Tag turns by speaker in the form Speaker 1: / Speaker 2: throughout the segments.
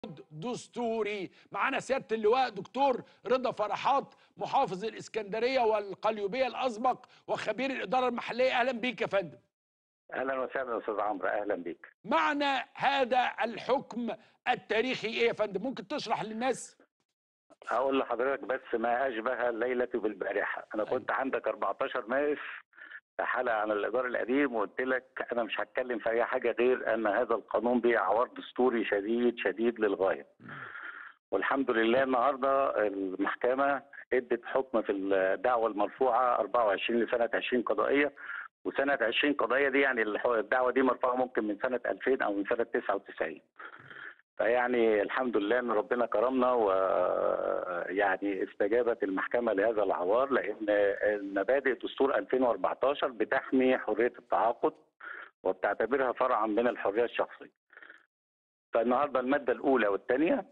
Speaker 1: دستوري معانا سياده اللواء دكتور رضا فرحات محافظ الاسكندريه والقليوبيه الاسبق وخبير الاداره المحليه اهلا بيك يا فندم
Speaker 2: اهلا وسهلا استاذ عمرو اهلا بيك
Speaker 1: معنى هذا الحكم التاريخي ايه يا فندم ممكن تشرح للناس
Speaker 2: هقول لحضرتك بس ما اشبه الليله بالبارحه انا كنت عندك 14 مارس في حلقه عن الايجار القديم وقلت لك انا مش هتكلم في اي حاجه غير ان هذا القانون بيه عوار دستوري شديد شديد للغايه والحمد لله النهارده المحكمه ادت حكم في الدعوه المرفوعه 24 لسنه 20 قضائيه وسنه 20 قضائيه دي يعني الدعوه دي مرفوعه ممكن من سنه 2000 او من سنه 99 فيعني الحمد لله ان ربنا كرمنا ويعني استجابت المحكمه لهذا العوار لان مبادئ دستور 2014 بتحمي حريه التعاقد وبتعتبرها فرعا من الحريه الشخصيه. فالنهارده الماده الاولى والثانيه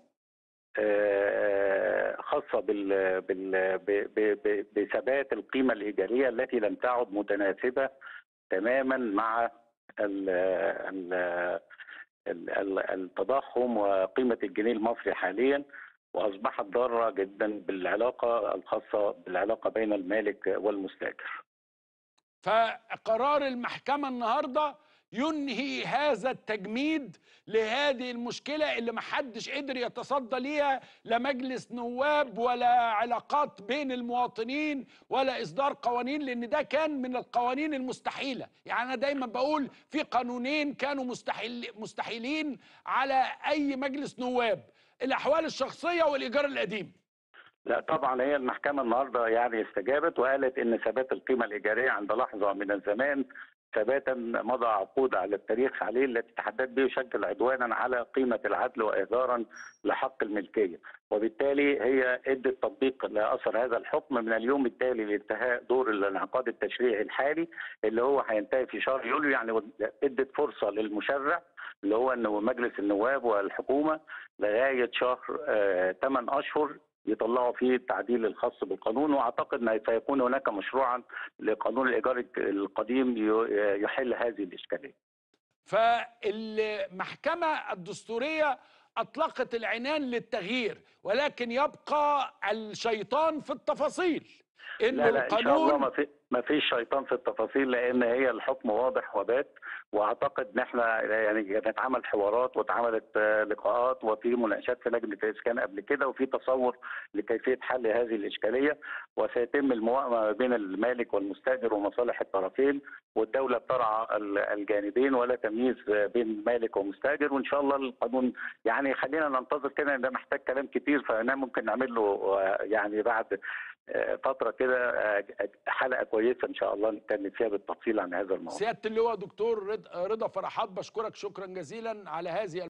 Speaker 2: خاصه بال بال بثبات القيمه الايجاريه التي لم تعد متناسبه تماما مع ال ال التضخم وقيمة الجنيه المصري حاليا وأصبحت ضارة جدا بالعلاقة الخاصة بالعلاقة بين المالك والمستاجر
Speaker 1: فقرار المحكمة النهاردة ينهي هذا التجميد لهذه المشكلة اللي محدش قدر يتصدى ليها لا مجلس نواب ولا علاقات بين المواطنين ولا إصدار قوانين لأن ده كان من القوانين المستحيلة يعني أنا دايما بقول في قانونين كانوا مستحيل مستحيلين على أي مجلس نواب الأحوال الشخصية والإيجار القديم
Speaker 2: لا طبعا هي المحكمة النهاردة يعني استجابت وقالت إن ثبات القيمة الإيجارية عند لحظة من الزمان ثباتا مضى عقود على التاريخ عليه التي تحدد به يشكل عدوانا على قيمه العدل واهدارا لحق الملكيه، وبالتالي هي ادت تطبيق لاثر هذا الحكم من اليوم التالي لانتهاء دور الانعقاد التشريعي الحالي اللي هو هينتهي في شهر يوليو يعني ادت فرصه للمشرع اللي هو انه مجلس النواب والحكومه لغايه شهر 8 اشهر يطلعوا فيه التعديل الخاص بالقانون واعتقد ان سيكون هناك مشروعا لقانون الايجار القديم يحل هذه الاشكاليه.
Speaker 1: فالمحكمه الدستوريه اطلقت العنان للتغيير ولكن يبقى الشيطان في التفاصيل
Speaker 2: ان لا لا القانون إن شاء الله ما في ما فيش شيطان في التفاصيل لان هي الحكم واضح وبات واعتقد ان احنا يعني كانت عمل حوارات واتعملت لقاءات وفي مناقشات في لجنه الاسكان قبل كده وفي تصور لكيفيه حل هذه الاشكاليه وسيتم الموائمه ما بين المالك والمستاجر ومصالح الطرفين والدوله بترعى الجانبين ولا تمييز بين مالك ومستاجر وان شاء الله القانون يعني خلينا ننتظر كده ده محتاج كلام كتير فانا ممكن نعمل له يعني بعد فتره كده حلقه كويسه ان شاء الله نتكلم فيها بالتفصيل عن هذا الموضوع.
Speaker 1: سياده اللواء دكتور رضا فرحات بشكرك شكرا جزيلا على هذه